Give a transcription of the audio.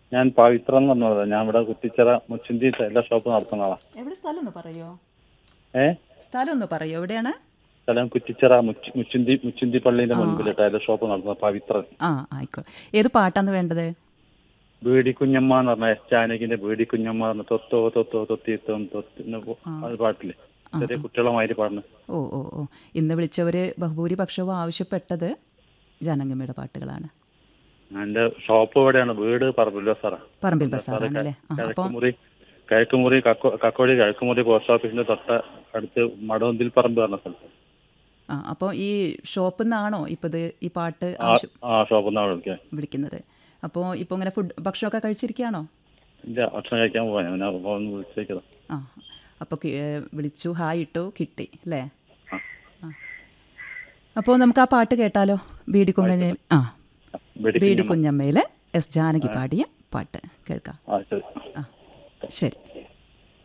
ഞാൻ പവിത്രം എന്ന് പറഞ്ഞത് ഞാൻ ഇവിടെ കുറ്റിച്ചിറ മുച്ചിന്തി എല്ലാ ഷോപ്പ് നടത്തുന്ന ആളാ എവിടെ സ്ഥലം ഒന്ന് പറയോ ഏ സ്ഥലം ഒന്ന് പറയോ എവിടെയാണ് സ്ഥലം കുറ്റിച്ചിറ മുച്ചി മുച്ചിന്തി മുച്ചിന്തി പള്ളീന്റെ മുൻപിൽ ടൈലർ ഷോപ്പ് നടത്തുന്ന പവിത്രൻ ആ ആയിക്കോട്ടെ ഏത് പാട്ടാണ് വേണ്ടത് ബീഡി കുഞ്ഞമ്മ എന്ന് പറഞ്ഞ എസ് ജാനകിന്റെ ബീഡി കുഞ്ഞമ്മ എന്ന് പറഞ്ഞ തൊത്തോ തൊത്തോ തൊത്തിത്തോ തൊത്തി അത് പാട്ടില്ലേ ചെറിയ കുട്ടികളെ മാതിരി പാടുന്നു ഓ ഓ ഓ ഇന്ന് വിളിച്ചവർ ബഹുഭൂരിപക്ഷവും ആവശ്യപ്പെട്ടത് ജാനങ്ങമ്മയുടെ പാട്ടുകളാണ് എന്റെ ഷോപ്പ് എവിടെയാണ് വീട് പറമ്പില്ല സാറാ പറമ്പിൽ ബസാറാണല്ലേ ആ അപ്പോൾ കിഴക്കുമുറി കിഴക്കുമുറി കക്കോ കക്കോടി കിഴക്കുമുറി പോസ്റ്റ് ഓഫീസിന്റെ തൊട്ട അടുത്ത് മടവന്തിൽ പറമ്പ് പറഞ്ഞ സ്ഥലത്ത് ആ അപ്പോൾ ഈ ഷോപ്പിൽ നിന്നാണോ ഇപ്പോൾ ഇത് ഈ പാട്ട് ആ ആവശ്യം ആ ഷോപ്പിൽ നിന്നാണ് വിളിക്കാൻ വിളിക്കുന്നത് അപ്പോൾ ഇപ്പോൾ ഇങ്ങനെ ഫുഡ് ഭക്ഷണമൊക്കെ കഴിച്ചിരിക്കുകയാണോ ഇല്ല ഭക്ഷണം കഴിക്കാൻ പോവാൻ ഞാൻ ഒന്ന് വിളിച്ചേക്കതാ ആ അപ്പോൾ വിളിച്ചു ഹായ് ഇട്ടു കിട്ടി അല്ലേ ആ. ആ അപ്പോൾ നമുക്ക് ആ പാട്ട് കേട്ടാലോ ബീഡി കുഞ്ഞമ്മയിൽ ആ ബീഡി ബീഡി കുഞ്ഞമ്മയിൽ എസ് ജാനകി പാടിയ പാട്ട് കേൾക്കാം ആ ശരി ആ ശരി